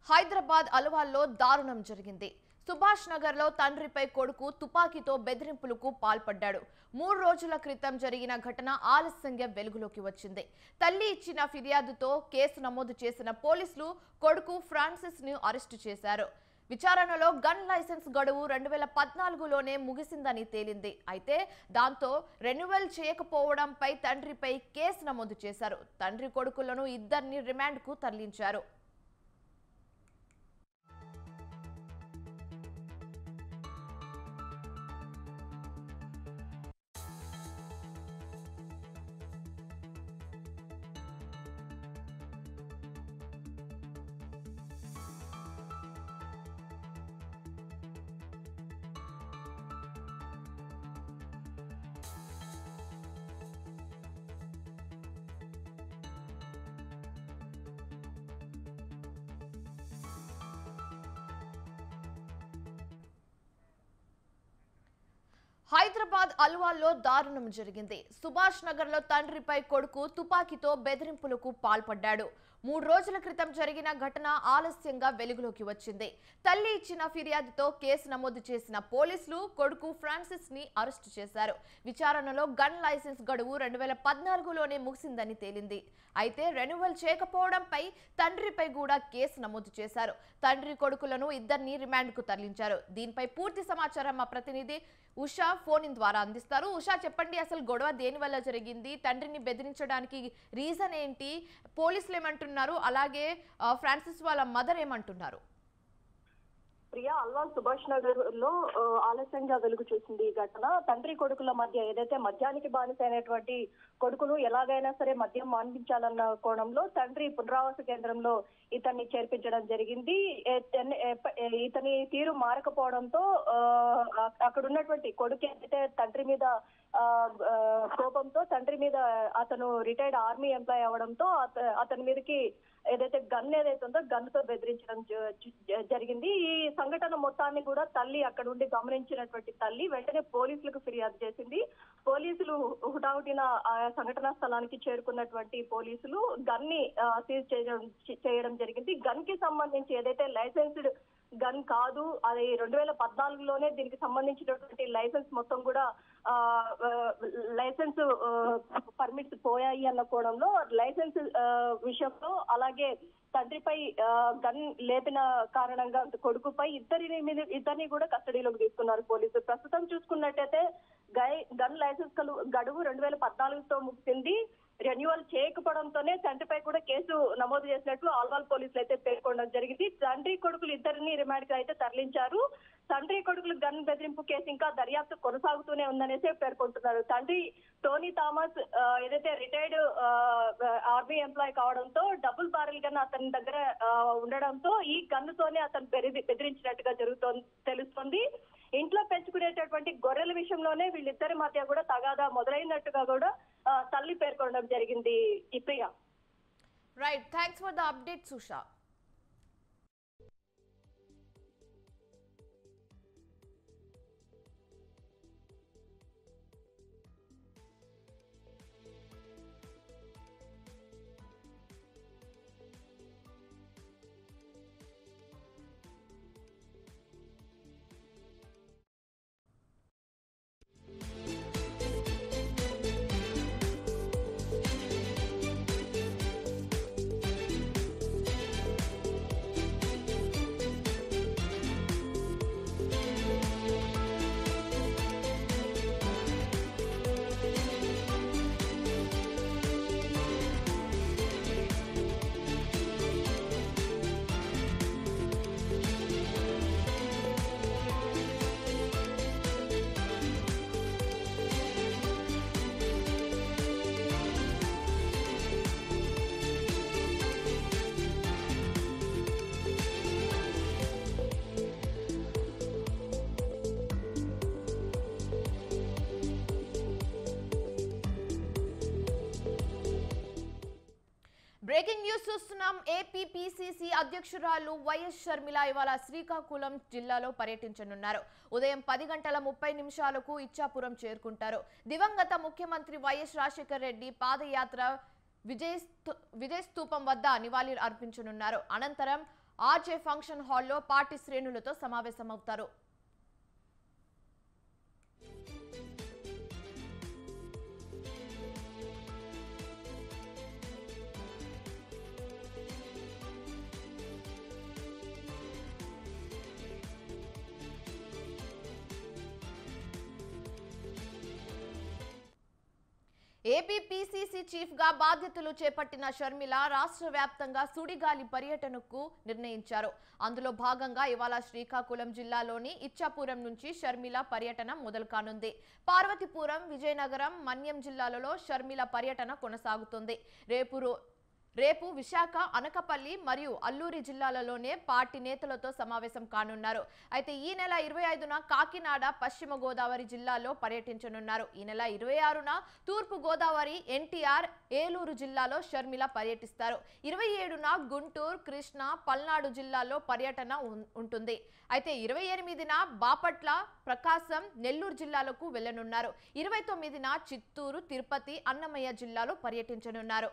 హైదరాబాద్ అలవాల్లో దారుణం జరిగింది సుభాష్ నగర్లో తండ్రిపై కొడుకు తుపాకీతో బెదిరింపులకు పాల్పడ్డాడు మూడు రోజుల క్రితం జరిగిన ఘటన ఆలస్యంగా వెలుగులోకి వచ్చింది తల్లి ఇచ్చిన ఫిర్యాదుతో కేసు నమోదు చేసిన పోలీసులు కొడుకు ఫ్రాన్సిస్ ను అరెస్టు చేశారు విచారణలో గన్ లైసెన్స్ గడువు రెండు వేల పద్నాలుగులోనే ముగిసిందని తేలింది అయితే దాంతో రెన్యువల్ చేయకపోవడంపై తండ్రిపై కేసు నమోదు చేశారు తండ్రి కొడుకులను ఇద్దరిని రిమాండ్కు తరలించారు హైదరాబాద్ అల్వాల్లో దారుణం జరిగింది సుభాష్ నగర్ లో తండ్రిపై కొడుకు తుపాకీతో బెదిరింపులకు పాల్పడ్డాడు మూడు రోజుల క్రితం జరిగిన ఘటన ఆలస్యంగా వెలుగులోకి వచ్చింది తల్లి ఇచ్చిన ఫిర్యాదుతో కేసు నమోదు చేసిన పోలీసులు కొడుకు ఫ్రాన్సిస్ ని అరెస్టు చేశారు విచారణలో గన్ లైసెన్స్ గడువు రెండు వేల పద్నాలుగులోనే ముగిసిందని తేలింది అయితే రెన్యువల్ చేయకపోవడంపై తండ్రిపై కూడా కేసు నమోదు చేశారు తండ్రి కొడుకులను ఇద్దరిని రిమాండ్కు తరలించారు దీనిపై పూర్తి సమాచారం మా ప్రతినిధి ఉషా ఫోన్ ఇన్ ద్వారా అందిస్తారు ఉషా చెప్పండి అసలు గొడవ దేని వల్ల జరిగింది తండ్రిని బెదిరించడానికి రీజన్ ఏంటి పోలీసులు ఏమంటున్నారు అలాగే ఆ, ఫ్రాన్సిస్ వాళ్ళ మదర్ ఏమంటున్నారు ప్రియా అల్వాల్ సుభాష్ నగర్ లో ఆ, ఆలస్యంగా వెలుగు చూసింది ఈ ఘటన తండ్రి కొడుకుల మధ్య ఏదైతే మద్యానికి బానిసైనటువంటి కొడుకును ఎలాగైనా సరే మద్యం మాన్పించాలన్న కోణంలో తండ్రి పునరావాస కేంద్రంలో ఇతన్ని చేర్పించడం జరిగింది ఏ- ఎన్ని- ఎప్ప- ఏ- ఇతని తీరు మారకపోవడంతో ఆ, అక్కడ ఉన్నటువంటి కొడుకు ఏదైతే తండ్రి మీద ఆ, ఆ, కోపంతో తండ్రి మీద అతను రిటైర్డ్ ఆర్మీ ఎంప్లాయ్ అవడంతో అత- అతని మీదకి ఏదైతే గన్ ఏదైతే ఉందో గన్ తో బెదిరించడం జ- జ- జరిగింది ఈ సంఘటన మొత్తాన్ని కూడా తల్లి అక్కడ ఉండి గమనించినటువంటి తల్లి వెంటనే పోలీసులకు ఫిర్యాదు చేసింది పోలీసులు హుటాహుటిన ఆ సంఘటనా స్థలానికి చేరుకున్నటువంటి పోలీసులు గన్ ని సీజ్ చేయడం చేయడం జరిగింది గన్ కి సంబంధించి ఏదైతే లైసెన్స్డ్ గన్ కాదు అది రెండు వేల పద్నాలుగులోనే దీనికి సంబంధించినటువంటి లైసెన్స్ మొత్తం కూడా ఆ, ఆ, లైసెన్స్ ఆ, పర్మిట్స్ పోయాయి అన్న కోణంలో లైసెన్స్ ఆ, విషయంలో అలాగే తండ్రిపై ఆ, గన్ లేపిన కారణంగా కొడుకుపై ఇద్దరిని మీద ఇద్దరిని కూడా కస్టడీలోకి తీసుకున్నారు పోలీసులు ప్రస్తుతం చూసుకున్నట్టయితే గై గన్ లైసెన్స్ కలు- గడువు రెండు వేల పద్నాలుగుతో ముగిసింది రెన్యువల్ చేయకపోవడంతోనే తండ్రిపై కూడా కేసు నమోదు చేసినట్లు ఆల్వాల్ పోలీసులు అయితే పేర్కొనడం జరిగింది తండ్రి కొడుకులు ఇద్దరిని రిమాండ్ కి అయితే తరలించారు తండ్రి కొడుకులు గన్ బెదిరింపు కేసు ఇంకా దర్యాప్తు కొనసాగుతూనే ఉందనేసి పేర్కొంటున్నారు తండ్రి టోనీ థామస్ ఆ, ఏదైతే రిటైర్డ్ ఆర్మీ ఎంప్లాయ్ కావడంతో డబుల్ బారెల్ గన్ అతని దగ్గర ఆ, ఉండడంతో ఈ గన్నుతోనే అతను బెదిరి బెదిరించినట్టుగా జరుగుతోంది తెలుస్తోంది ఇంట్లో పెంచుకునేటటువంటి గొర్రెల విషయంలోనే వీళ్ళిద్దరి మధ్య కూడా తగాదా మొదలైనట్టుగా కూడా ఆ, తల్లి పేర్కొనడం జరిగింది ఈ Priya right thanks for the update Usha breaking news చూస్తున్నాం ఏపీపీసీసీ అధ్యక్షురాలు వైఎస్ షర్మిల ఇవాళ శ్రీకాకుళం జిల్లాలో పర్యటించనున్నారు ఉదయం పది గంటల ముప్పై నిమిషాలకు ఇచ్చాపురం చేరుకుంటారు దివంగత ముఖ్యమంత్రి వైఎస్ రాజశేఖర్ రెడ్డి పాదయాత్ర విజయ స్తూ- విజయ స్తూపం వద్ద నివాళులు అర్పించనున్నారు అనంతరం ఆర్జే ఫంక్షన్ హాల్లో పార్టీ శ్రేణులతో సమావేశమవుతారు ఏపీ పీసీసీ చీఫ్ గా బాధ్యతలు చేపట్టిన షర్మిల రాష్ట్ర వ్యాప్తంగా సుడిగాలి పర్యటనకు నిర్ణయించారు అందులో భాగంగా ఇవాళ శ్రీకాకుళం జిల్లాలోని ఇచ్చాపురం నుంచి షర్మిల పర్యటన మొదలు కానుంది పార్వతీపురం విజయనగరం మన్యం జిల్లాలలో షర్మిల పర్యటన కొనసాగుతుంది రేపు రో- రేపు విశాఖ అనకపల్లి మరియు అల్లూరి జిల్లాలలోనే పార్టీ నేతలతో సమావేశం కానున్నారు అయితే ఈ నెల ఇరవై ఐదున కాకినాడ పశ్చిమ గోదావరి జిల్లాలో పర్యటించనున్నారు ఈ నెల ఇరవై ఆరున తూర్పు గోదావరి ఎన్టీఆర్ ఏలూరు జిల్లాలో షర్మిల పర్యటిస్తారు ఇరవై ఏడున గుంటూరు కృష్ణ పల్నాడు జిల్లాలో పర్యటన ఉం- ఉంటుంది అయితే ఇరవై ఎనిమిదిన బాపట్ల ప్రకాశం నెల్లూరు జిల్లాలకు వెళ్లనున్నారు ఇరవై తొమ్మిదిన చిత్తూరు తిరుపతి అన్నమయ్య జిల్లాలో పర్యటించనున్నారు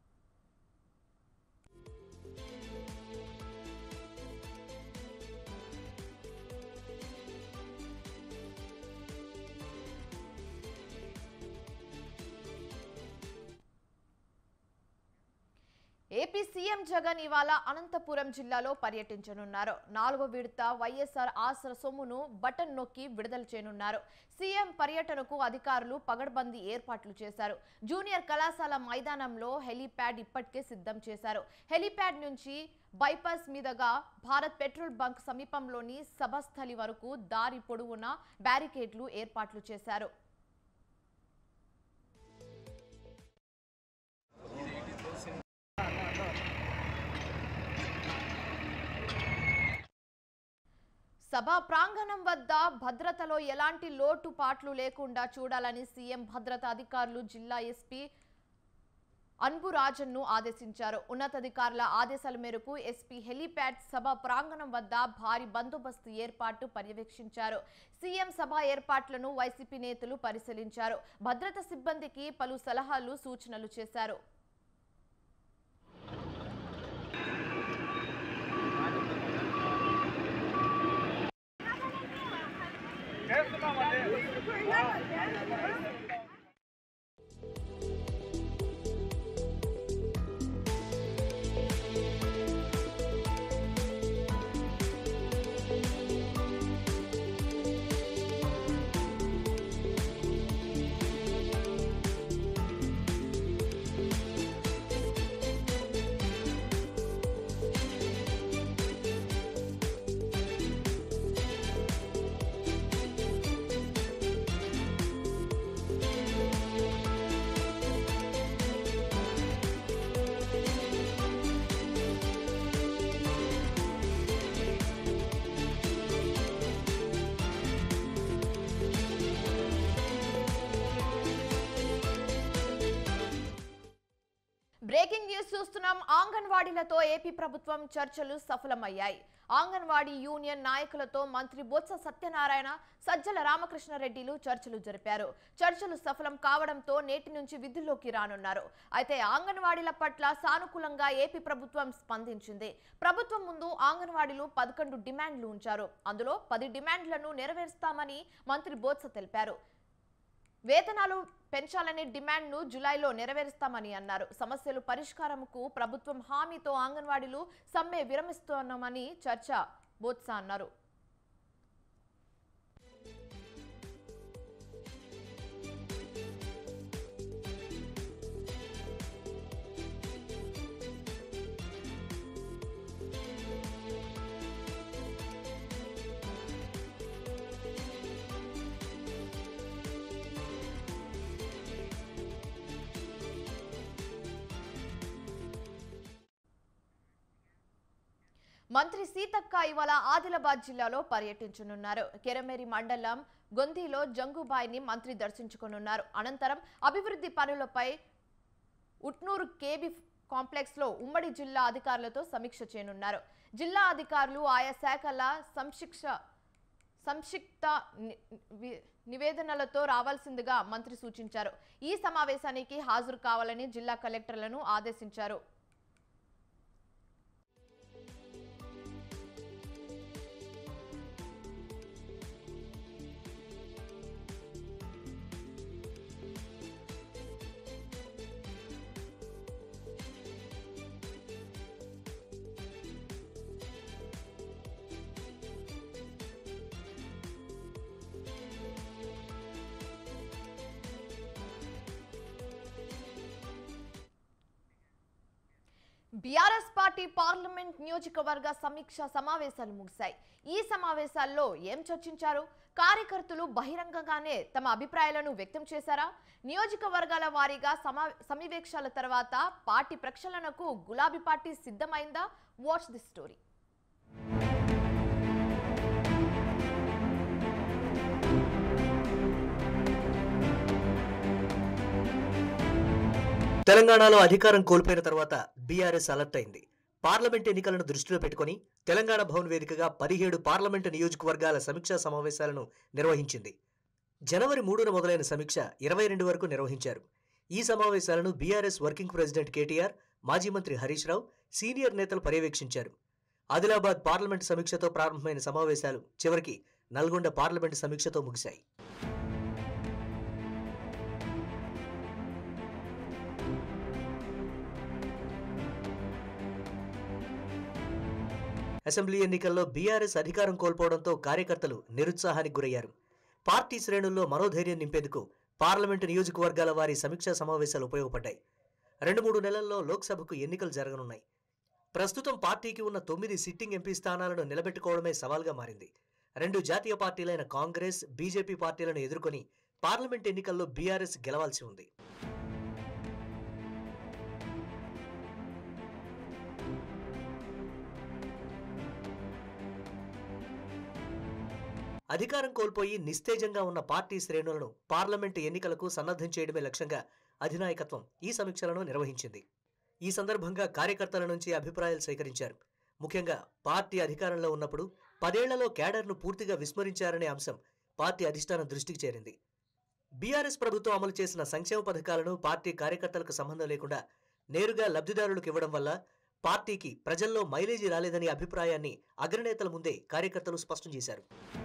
ఏపీ సీఎం జగన్ ఇవాళ అనంతపురం జిల్లాలో పర్యటించనున్నారు నాలుగో విడత వైఎస్ఆర్ ఆసర సొమ్మును బటన్ నొక్కి విడుదల చేయనున్నారు సీఎం పర్యటనకు అధికారులు పగడ్బందీ ఏర్పాట్లు చేశారు జూనియర్ కళాశాల మైదానంలో హెలీప్యాడ్ ఇప్పటికే సిద్ధం చేశారు హెలీప్యాడ్ నుంచి బైపాస్ మీదుగా భారత్ పెట్రోల్ బంక్ సమీపంలోని సభస్థలి వరకు దారి పొడవునా బ్యారికేడ్లు ఏర్పాట్లు చేశారు సభా ప్రాంగణం వద్ద భద్రతలో ఎలాంటి లోటుపాట్లు లేకుండా చూడాలని సీఎం భద్రతా అధికారులు జిల్లా ఎస్పీ అన్బురాజన్ను ఆదేశించారు ఉన్నతాధికారుల ఆదేశాల మేరకు ఎస్పీ హెలీప్యాడ్ సభ ప్రాంగణం వద్ద భారీ బందోబస్తు ఏర్పాటు పర్యవేక్షించారు సీఎం సభ ఏర్పాట్లను వైసీపీ నేతలు పరిశీలించారు భద్రత సిబ్బందికి పలు సలహాలు సూచనలు చేశారు బ్రేకింగ్ న్యూస్ చూస్తున్నాం ఆంగన్వాడీలతో ఏపీ ప్రభుత్వం చర్చలు సఫలమయ్యాయి ఆంగన్వాడీ యూనియన్ నాయకులతో మంత్రి బొత్స సత్యనారాయణ సజ్జల రామకృష్ణారెడ్డిలు చర్చలు జరిపారు చర్చలు సఫలం కావడంతో నేటి నుంచి విధుల్లోకి రానున్నారు అయితే ఆంగన్వాడీల పట్ల సానుకూలంగా ఏపీ ప్రభుత్వం స్పందించింది ప్రభుత్వం ముందు ఆంగన్వాడీలు పదకొండు డిమాండ్లు ఉంచారు అందులో పది డిమాండ్లను నెరవేరుస్తామని మంత్రి బొత్స తెలిపారు వేతనాలు పెంచాలనే డిమాండ్ను జులైలో నెరవేరుస్తామని అన్నారు సమస్యలు పరిష్కారంకు ప్రభుత్వం హామీతో అంగన్వాడీలు సమ్మె విరమిస్తున్నామని చర్చ బొత్స అన్నారు మంత్రి సీతక్క ఇవాళ ఆదిలాబాద్ జిల్లాలో పర్యటించనున్నారు కెరమేరి మండలం గొందిలో జంగుబాయిని మంత్రి దర్శించుకోనున్నారు అనంతరం అభివృద్ధి పనులపై ఉట్నూరు కేబీ కాంప్లెక్స్ లో ఉమ్మడి జిల్లా అధికారులతో సమీక్ష చేయనున్నారు జిల్లా అధికారులు ఆయా శాఖల సంశిక్ష సంక్షిప్త ని- వి- నివేదనలతో రావాల్సిందిగా మంత్రి సూచించారు ఈ సమావేశానికి హాజరు కావాలని జిల్లా కలెక్టర్లను ఆదేశించారు బీఆర్ఎస్ పార్టీ పార్లమెంట్ నియోజకవర్గ సమీక్ష సమావేశాలు ముగిశాయి ఈ సమావేశాల్లో ఏం చర్చించారు కార్యకర్తలు బహిరంగంగానే తమ అభిప్రాయాలను వ్యక్తం చేశారా నియోజకవర్గాల వారీగా సమా సమీక్షల తర్వాత పార్టీ ప్రక్షాళనకు గులాబీ పార్టీ సిద్ధమైందా వాచ్ ది స్టోరీ తెలంగాణలో అధికారం కోల్పోయిన తర్వాత బీఆర్ఎస్ అలర్ట్ అయింది పార్లమెంట్ ఎన్నికలను దృష్టిలో పెట్టుకుని తెలంగాణ భవన్ వేదికగా పదిహేడు పార్లమెంటు నియోజకవర్గాల సమీక్షా సమావేశాలను నిర్వహించింది జనవరి మూడున మొదలైన సమీక్ష ఇరవై రెండు వరకు నిర్వహించారు ఈ సమావేశాలను బీఆర్ఎస్ వర్కింగ్ ప్రెసిడెంట్ కేటీఆర్ మాజీ మంత్రి హరీష్ రావు సీనియర్ నేతలు పర్యవేక్షించారు ఆదిలాబాద్ పార్లమెంటు సమీక్షతో ప్రారంభమైన సమావేశాలు చివరికి నల్గొండ పార్లమెంటు సమీక్షతో ముగిశాయి అసెంబ్లీ ఎన్నికల్లో బీఆర్ఎస్ అధికారం కోల్పోవడంతో కార్యకర్తలు నిరుత్సాహానికి గురయ్యారు పార్టీ శ్రేణుల్లో మనోధైర్యం నింపేందుకు పార్లమెంటు నియోజకవర్గాల వారి సమీక్షా సమావేశాలు ఉపయోగపడ్డాయి రెండు మూడు నెలల్లో లోక్సభకు ఎన్నికలు జరగనున్నాయి ప్రస్తుతం పార్టీకి ఉన్న తొమ్మిది సిట్టింగ్ ఎంపీ స్థానాలను నిలబెట్టుకోవడమే సవాల్గా మారింది రెండు జాతీయ పార్టీలైన కాంగ్రెస్ బీజేపీ పార్టీలను ఎదుర్కొని పార్లమెంట్ ఎన్నికల్లో బీఆర్ఎస్ గెలవాల్సి ఉంది అధికారం కోల్పోయి నిస్తేజంగా ఉన్న పార్టీ శ్రేణులను పార్లమెంటు ఎన్నికలకు సన్నద్ధం చేయడమే లక్ష్యంగా అధినాయకత్వం ఈ సమీక్షలను నిర్వహించింది ఈ సందర్భంగా కార్యకర్తల నుంచి అభిప్రాయాలు సేకరించారు ముఖ్యంగా పార్టీ అధికారంలో ఉన్నప్పుడు పదేళ్లలో క్యాడర్ను పూర్తిగా విస్మరించారనే అంశం పార్టీ అధిష్టానం దృష్టికి చేరింది బీఆర్ఎస్ ప్రభుత్వం అమలు చేసిన సంక్షేమ పథకాలను పార్టీ కార్యకర్తలకు సంబంధం లేకుండా నేరుగా లబ్ధిదారులకు ఇవ్వడం వల్ల పార్టీకి ప్రజల్లో మైలేజీ రాలేదనే అభిప్రాయాన్ని అగ్రనేతల ముందే కార్యకర్తలు స్పష్టం చేశారు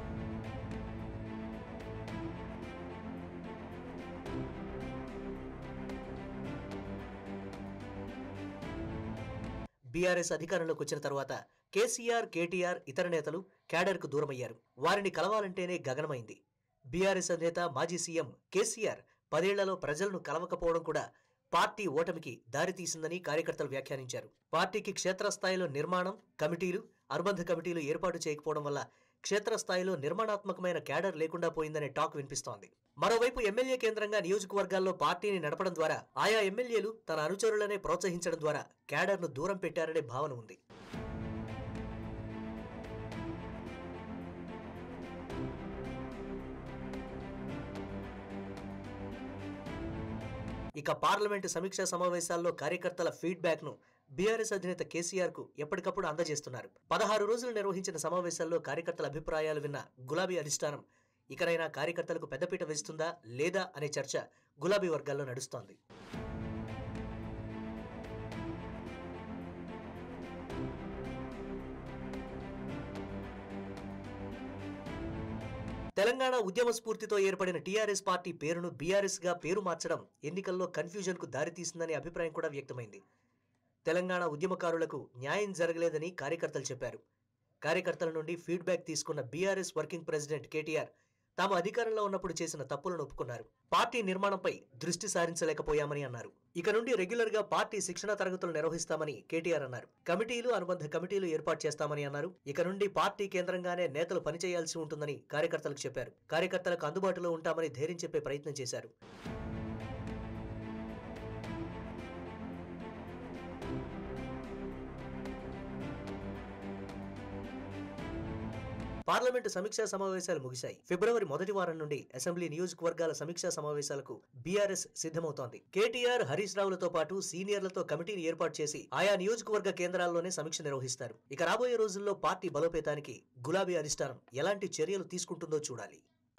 బీఆర్ఎస్ అధికారంలోకి వచ్చిన తర్వాత కేసీఆర్ కేటీఆర్ ఇతర నేతలు క్యాడర్కు దూరమయ్యారు వారిని కలవాలంటేనే గగనమైంది బీఆర్ఎస్ అధినేత మాజీ సీఎం కేసీఆర్ పదేళ్లలో ప్రజలను కలవకపోవడం కూడా పార్టీ ఓటమికి దారితీసిందని కార్యకర్తలు వ్యాఖ్యానించారు పార్టీకి క్షేత్రస్థాయిలో నిర్మాణం కమిటీలు అనుబంధ కమిటీలు ఏర్పాటు చేయకపోవడం వల్ల క్షేత్రస్థాయిలో నిర్మాణాత్మకమైన క్యాడర్ లేకుండా పోయిందనే టాక్ వినిపిస్తోంది మరోవైపు ఎమ్మెల్యే కేంద్రంగా నియోజకవర్గాల్లో పార్టీని నడపడం ద్వారా ఆయా ఎమ్మెల్యేలు తన అనుచరులనే ప్రోత్సహించడం ద్వారా క్యాడర్ను దూరం పెట్టారనే భావన ఉంది ఇక పార్లమెంటు సమీక్షా సమావేశాల్లో కార్యకర్తల ఫీడ్బ్యాక్ ను బీఆర్ఎస్ అధినేత కేసీఆర్ కు ఎప్పటికప్పుడు అందజేస్తున్నారు పదహారు రోజులు నిర్వహించిన సమావేశాల్లో కార్యకర్తల అభిప్రాయాలు విన్న గులాబీ అధిష్టానం ఇకనైనా కార్యకర్తలకు పెద్దపీట వేస్తుందా లేదా అనే చర్చ గులాబీ వర్గాల్లో నడుస్తోంది తెలంగాణ ఉద్యమ స్ఫూర్తితో ఏర్పడిన టీఆర్ఎస్ పార్టీ పేరును బీఆర్ఎస్ గా పేరు మార్చడం ఎన్నికల్లో కన్ఫ్యూజన్ కు దారితీసిందనే అభిప్రాయం కూడా వ్యక్తమైంది తెలంగాణ ఉద్యమకారులకు న్యాయం జరగలేదని కార్యకర్తలు చెప్పారు కార్యకర్తల నుండి ఫీడ్బ్యాక్ తీసుకున్న బీఆర్ఎస్ వర్కింగ్ ప్రెసిడెంట్ కేటీఆర్ తాము అధికారంలో ఉన్నప్పుడు చేసిన తప్పులను ఒప్పుకున్నారు పార్టీ నిర్మాణంపై దృష్టి సారించలేకపోయామని అన్నారు ఇక నుండి రెగ్యులర్ గా పార్టీ శిక్షణ తరగతులు నిర్వహిస్తామని కేటీఆర్ అన్నారు కమిటీలు అనుబంధ కమిటీలు ఏర్పాటు చేస్తామని అన్నారు ఇక నుండి పార్టీ కేంద్రంగానే నేతలు పనిచేయాల్సి ఉంటుందని కార్యకర్తలకు చెప్పారు కార్యకర్తలకు అందుబాటులో ఉంటామని ధైర్యం చెప్పే ప్రయత్నం చేశారు పార్లమెంటు సమీక్షా సమావేశాలు ముగిశాయి ఫిబ్రవరి మొదటి వారం నుండి అసెంబ్లీ నియోజకవర్గాల సమీక్షా సమావేశాలకు బీఆర్ఎస్ సిద్ధమవుతోంది కేటీఆర్ హరీష్ రావులతో పాటు సీనియర్లతో కమిటీని ఏర్పాటు చేసి ఆయా నియోజకవర్గ కేంద్రాల్లోనే సమీక్ష నిర్వహిస్తారు ఇక రాబోయే రోజుల్లో పార్టీ బలోపేతానికి గులాబీ అధిష్టానం ఎలాంటి చర్యలు తీసుకుంటుందో చూడాలి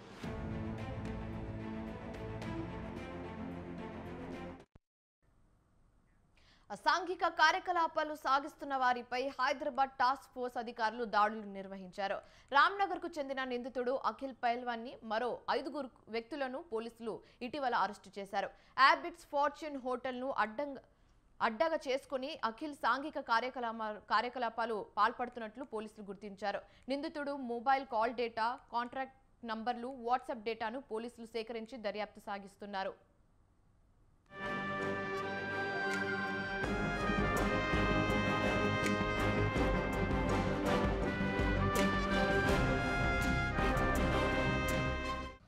అసాంఘిక కార్యకలాపాలు సాగిస్తున్న వారిపై హైదరాబాద్ టాస్క్ ఫోర్స్ అధికారులు దాడులు నిర్వహించారు రామ్నగర్ కు చెందిన నిందితుడు అఖిల్ పైల్వాన్ ని మరో ఐదుగురు వ్యక్తులను పోలీసులు ఇటీవల అరెస్టు చేశారు యాబిట్స్ ఫార్చ్యూన్ హోటల్ ను అడ్డంగా అడ్డగా చేసుకుని అఖిల్ సాంఘిక కార్యకలాప కార్యకలాపాలు పాల్పడుతున్నట్లు పోలీసులు గుర్తించారు నిందితుడు మొబైల్ కాల్ డేటా కాంట్రాక్ట్ నంబర్లు వాట్సాప్ డేటాను పోలీసులు సేకరించి దర్యాప్తు సాగిస్తున్నారు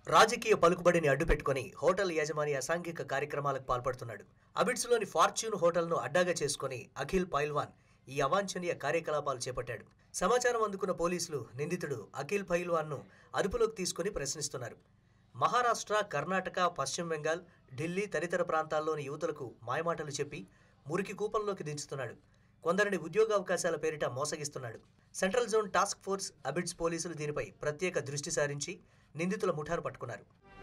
రాజకీయ పలుకుబడిని అడ్డుపెట్టుకుని హోటల్ యజమాని అసాంఘిక కార్యక్రమాలకు పాల్పడుతున్నాడు అబిడ్స్లోని ఫార్చ్యూన్ హోటల్ను అడ్డాగా చేసుకుని అఖిల్ పైల్వాన్ ఈ అవాంఛనీయ కార్యకలాపాలు చేపట్టాడు సమాచారం అందుకున్న పోలీసులు నిందితుడు అఖిల్ పైల్వాన్ను అదుపులోకి తీసుకుని ప్రశ్నిస్తున్నారు మహారాష్ట్ర కర్ణాటక పశ్చిమ బెంగాల్ ఢిల్లీ తదితర ప్రాంతాల్లోని యువతులకు మాయమాటలు చెప్పి మురికి కూపంలోకి దించుతున్నాడు కొందరిని ఉద్యోగావకాశాల పేరిట మోసగిస్తున్నాడు central zone task force Abids పోలీసులు దీనిపై ప్రత్యేక దృష్టి సారించి నిందితుల ముఠాను పట్టుకున్నారు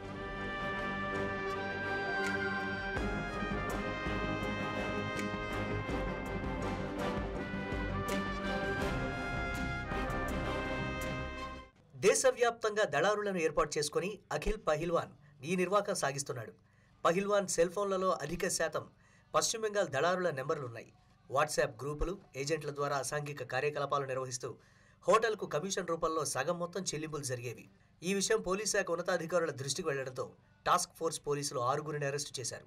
దేశవ్యాప్తంగా దళారులను ఏర్పాటు చేసుకుని అఖిల్ పహిల్వాన్ ఈ నిర్వాకం సాగిస్తున్నాడు పహిల్వాన్ సెల్ ఫోన్లలో అధిక శాతం పశ్చిమ బెంగాల్ దళారుల నెంబర్లున్నాయి వాట్సాప్ గ్రూపులు ఏజెంట్ల ద్వారా అసాంఘిక కార్యకలాపాలు నిర్వహిస్తూ హోటల్కు కమిషన్ రూపంలో సగం మొత్తం చెల్లింపులు జరిగేవి ఈ విషయం పోలీస్ శాఖ ఉన్నతాధికారుల దృష్టికి వెళ్లడంతో టాస్క్ ఫోర్స్ పోలీసులు ఆరుగురిని అరెస్టు చేశారు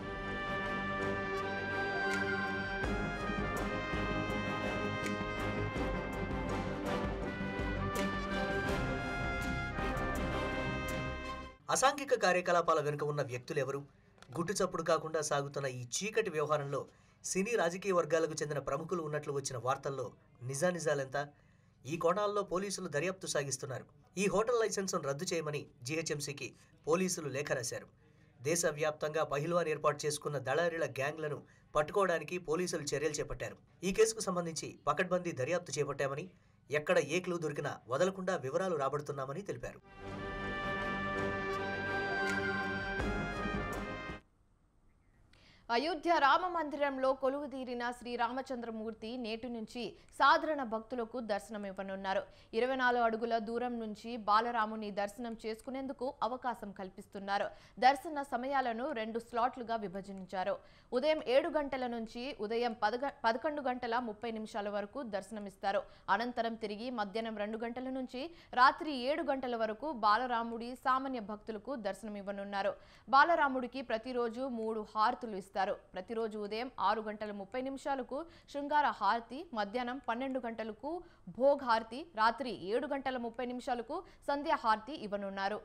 అసాంఘిక కార్యకలాపాల వెనుక ఉన్న వ్యక్తులెవరు గుట్టు చప్పుడు కాకుండా సాగుతున్న ఈ చీకటి వ్యవహారంలో సినీ రాజకీయ వర్గాలకు చెందిన ప్రముఖులు ఉన్నట్లు వచ్చిన వార్తల్లో నిజానిజాలెంత ఈ కోణాల్లో పోలీసులు దర్యాప్తు సాగిస్తున్నారు ఈ హోటల్ లైసెన్సును రద్దు చేయమని జీహెచ్ఎంసీకి పోలీసులు లేఖ రాశారు దేశవ్యాప్తంగా పహిల్వాన్ ఏర్పాటు చేసుకున్న దళారీల గ్యాంగ్లను పట్టుకోవడానికి పోలీసులు చర్యలు చేపట్టారు ఈ కేసుకు సంబంధించి పకడ్బందీ దర్యాప్తు చేపట్టామని ఎక్కడ ఏ క్లూ దొరికినా వదలకుండా వివరాలు రాబడుతున్నామని తెలిపారు అయోధ్య రామ మందిరంలో కొలువుదీరిన శ్రీరామచంద్రమూర్తి నేటి నుంచి సాధారణ భక్తులకు దర్శనం ఇవ్వనున్నారు ఇరవై నాలుగు అడుగుల దూరం నుంచి బాలరాముని దర్శనం చేసుకునేందుకు అవకాశం కల్పిస్తున్నారు దర్శన సమయాలను రెండు స్లాట్లుగా విభజించారు ఉదయం ఏడు గంటల నుంచి ఉదయం పదగ పదకొండు గంటల ముప్పై నిమిషాల వరకు దర్శనమిస్తారు అనంతరం తిరిగి మధ్యాహ్నం రెండు గంటల నుంచి రాత్రి ఏడు గంటల వరకు బాలరాముడి సామాన్య భక్తులకు దర్శనం ఇవ్వనున్నారు బాలరాముడికి ప్రతిరోజు మూడు హారతులు ఇస్తారు ప్రతిరోజు ఉదయం ఆరు గంటల ముప్పై నిమిషాలకు శృంగార హారతి మధ్యాహ్నం పన్నెండు గంటలకు భోగ్ హారతి రాత్రి ఏడు గంటల ముప్పై నిమిషాలకు సంధ్యా హారతి ఇవ్వనున్నారు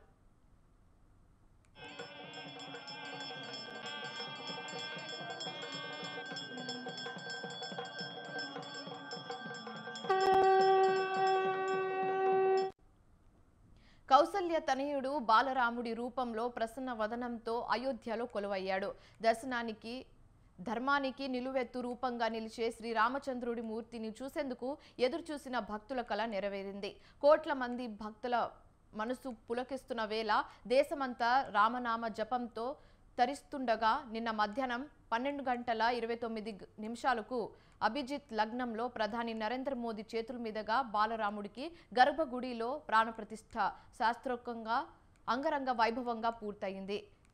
కౌసల్య తనయుడు బాలరాముడి రూపంలో ప్రసన్న వదనంతో అయోధ్యలో కొలువయ్యాడు దర్శనానికి ధర్మానికి నిలువెత్తు రూపంగా నిలిచే శ్రీరామచంద్రుడి మూర్తిని చూసేందుకు ఎదురుచూసిన భక్తుల కళ నెరవేరింది కోట్ల మంది భక్తుల మనసు పులకిస్తున్న వేళ దేశమంతా రామనామ జపంతో తరిస్తుండగా నిన్న మధ్యాహ్నం పన్నెండు గంటల ఇరవై తొమ్మిది గ- నిమిషాలకు అభిజిత్ లగ్నంలో ప్రధాని నరేంద్ర మోదీ చేతుల మీదుగా బాలరాముడికి గర్భగుడిలో ప్రాణప్రతిష్ఠ శాస్త్రోక్తంగా అంగరంగ వైభవంగా పూర్తయింది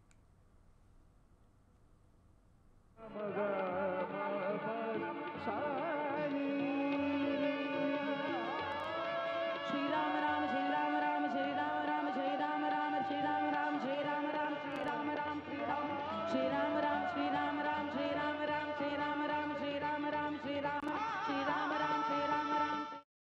श्री राम राम श्री राम राम श्री राम राम श्री राम राम श्री राम राम श्री राम राम श्री राम राम श्री राम श्री राम राम श्री राम राम श्री राम राम श्री राम राम श्री राम राम श्री राम श्री राम राम श्री राम राम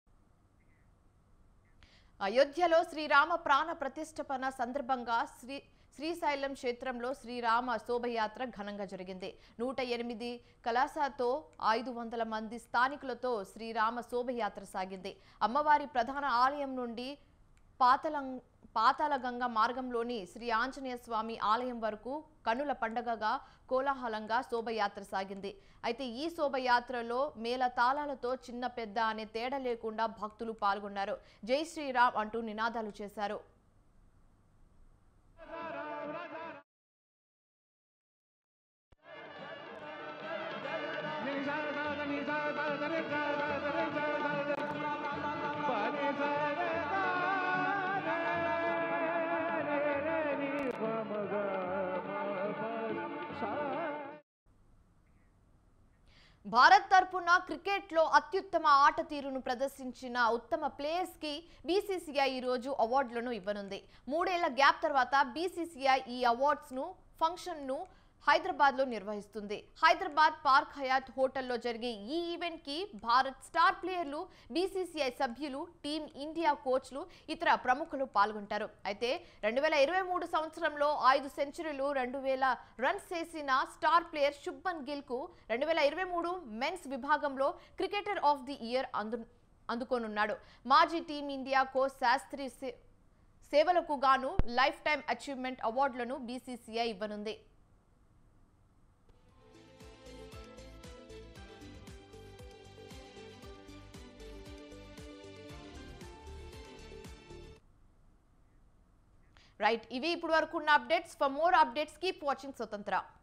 అయోధ్యలో శ్రీరామ ప్రాణ ప్రతిష్టపన సందర్భంగా శ్రీ శ్రీశైలం క్షేత్రంలో శ్రీరామ శోభయాత్ర ఘనంగా జరిగింది నూట ఎనిమిది కలాసాతో ఐదు వందల మంది స్థానికులతో శ్రీరామ శోభయాత్ర సాగింది అమ్మవారి ప్రధాన ఆలయం నుండి పాతలం పాతాళగంగ మార్గంలోని శ్రీ ఆంజనేయ స్వామి ఆలయం వరకు కనుల పండగగా కోలాహలంగా శోభయాత్ర సాగింది అయితే ఈ శోభయాత్రలో మేళ తాళాలతో చిన్న పెద్ద అనే తేడా లేకుండా భక్తులు పాల్గొన్నారు జై శ్రీరామ్ అంటూ నినాదాలు చేశారు భారత్ తరపున క్రికెట్లో అత్యుత్తమ ఆట తీరును ప్రదర్శించిన ఉత్తమ ప్లేయర్స్ కి బీసీసీఐ ఈ రోజు అవార్డులను ఇవ్వనుంది మూడేళ్ల గ్యాప్ తర్వాత బీసీసీఐ ఈ అవార్డ్స్ ను ఫంక్షన్ ను హైదరాబాద్ లో నిర్వహిస్తుంది హైదరాబాద్ పార్క్ హయాత్ హోటల్లో జరిగే ఈ ఈవెంట్ కి భారత్ స్టార్ ప్లేయర్లు బీసీసీఐ సభ్యులు టీం ఇండియా కోచ్లు ఇతర ప్రముఖులు పాల్గొంటారు అయితే రెండు వేల ఇరవై మూడు సంవత్సరంలో ఐదు సెంచరీలు రెండు వేల రన్స్ చేసిన స్టార్ ప్లేయర్ శుభ్మన్ గిల్ కు రెండు వేల ఇరవై మూడు మెన్స్ విభాగంలో క్రికెటర్ ఆఫ్ ది ఇయర్ అందు అందుకోనున్నాడు మాజీ టీమిండియా కోచ్ శాస్త్రి సే- సేవలకు గాను లైఫ్ టైం అచీవ్మెంట్ అవార్డులను బీసీసీఐ ఇవ్వనుంది రైట్ ఇవి ఇప్పుడు వరకు ఉన్న updates for more updates keep watching స్వతంత్ర